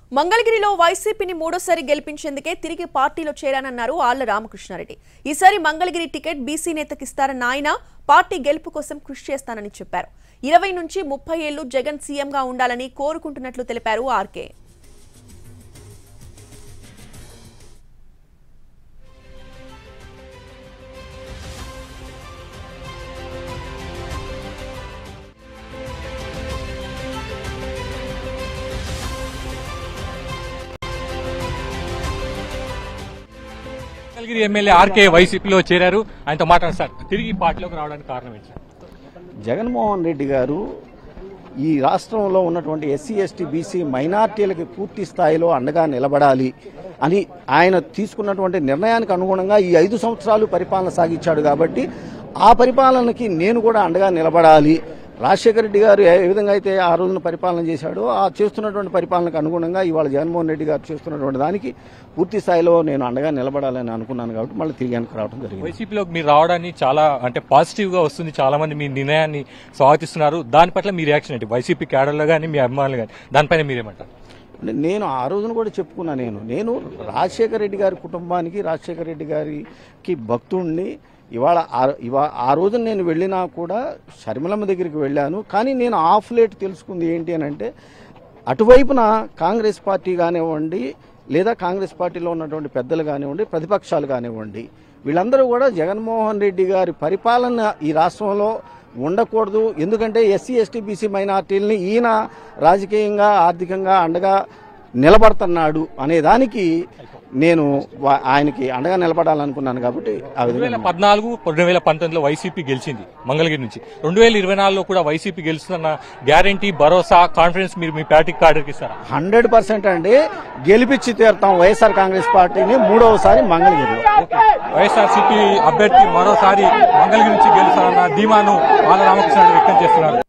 మంగళగిరిలో వైసీపీని మూడోసారి గెలిపించేందుకే తిరిగి పార్టీలో చేరానన్నారు ఆళ్ల రామకృష్ణారెడ్డి ఈసారి మంగళగిరి టికెట్ బీసీ నేతకిస్తారన్న ఆయన పార్టీ గెలుపు కోసం కృషి చేస్తానని చెప్పారు ఇరవై నుంచి ముప్పై ఏళ్లు జగన్ సీఎంగా ఉండాలని కోరుకుంటున్నట్లు తెలిపారు ఆర్కే మంగళగిరి ఎమ్మెల్యే ఆర్కే వైసీపీలో చేరారు ఆయనతో మాట్లాడారు సార్ తిరిగి పార్టీలోకి రావడానికి కారణం ఏంటి సార్ జగన్మోహన్ రెడ్డి గారు ఈ రాష్ట్రంలో ఉన్నటువంటి ఎస్సీ ఎస్టీ బీసీ మైనార్టీలకి పూర్తి స్థాయిలో అండగా నిలబడాలి అని ఆయన తీసుకున్నటువంటి నిర్ణయానికి అనుగుణంగా ఈ ఐదు సంవత్సరాలు పరిపాలన సాగించాడు కాబట్టి ఆ పరిపాలనకి నేను కూడా అండగా నిలబడాలి రాజశేఖర రెడ్డి గారు ఏ విధంగా అయితే ఆ రోజున పరిపాలన చేశాడో ఆ చేస్తున్నటువంటి పరిపాలనకు అనుగుణంగా ఇవాళ జగన్మోహన్ రెడ్డి గారు చేస్తున్నటువంటి దానికి పూర్తి స్థాయిలో నేను అండగా నిలబడాలని అనుకున్నాను కాబట్టి మళ్ళీ తిరిగి వెనక్కి రావడం జరిగింది వైసీపీలోకి మీరు రావడాన్ని చాలా అంటే పాజిటివ్ గా వస్తుంది చాలా మంది మీ నిర్ణయాన్ని స్వాగతిస్తున్నారు దాని పట్ల మీ రియాక్షన్ ఏంటి వైసీపీ క్యాడర్లో కానీ మీ అభిమానులు కానీ దానిపైన మీరేమంటారు నేను ఆ రోజున కూడా చెప్పుకున్నా నేను నేను రాజశేఖర రెడ్డి గారి కుటుంబానికి రాజశేఖర రెడ్డి గారికి భక్తుడిని ఇవాళ ఆ- ఇవా ఆ రోజున నేను వెళ్ళినా కూడా షర్మిలమ్మ దగ్గరికి వెళ్ళాను కానీ నేను ఆఫ్ లేట్ తెలుసుకుంది ఏంటి అని అంటే అటువైపున కాంగ్రెస్ పార్టీ కానివ్వండి లేదా కాంగ్రెస్ పార్టీలో ఉన్నటువంటి పెద్దలు కానివ్వండి ప్రతిపక్షాలు కానివ్వండి వీళ్ళందరూ కూడా జగన్మోహన్ రెడ్డి గారి పరిపాలన ఈ రాష్ట్రంలో ఉండకూడదు ఎందుకంటే ఎస్సీ ఎస్టీ బీసీ మైనార్టీలని ఈయన రాజకీయంగా ఆర్థికంగా అండగా నిలబడుతున్నాడు అనే దానికి నేను వా- ఆయనకి అండగా నిలబడాలనుకున్నాను కాబట్టి ఆ రెండు విధంగా వేల పద్నాలుగు రెండు వేల పంతొమ్మిదిలో వైసీపీ గెలిచింది మంగళగిరి నుంచి రెండు వేల ఇరవై నాలుగులో కూడా వైసీపీ గెలుస్తున్న గ్యారంటీ భరోసా కాన్ఫిడెన్స్ మీరు మీ పార్టీ కార్డర్కి ఇస్తారా హండ్రెడ్ పర్సెంట్ అండి గెలిపించి తీరుతాం వైఎస్ఆర్ కాంగ్రెస్ పార్టీని మూడవసారి మంగళగిరిలో వైఎస్ఆర్సీపీ అభ్యర్థి మరోసారి మంగళగిరి నుంచి గెలుస్తారన్న ధీమాను ఆల రామకృష్ణ వ్యక్తం చేస్తున్నారు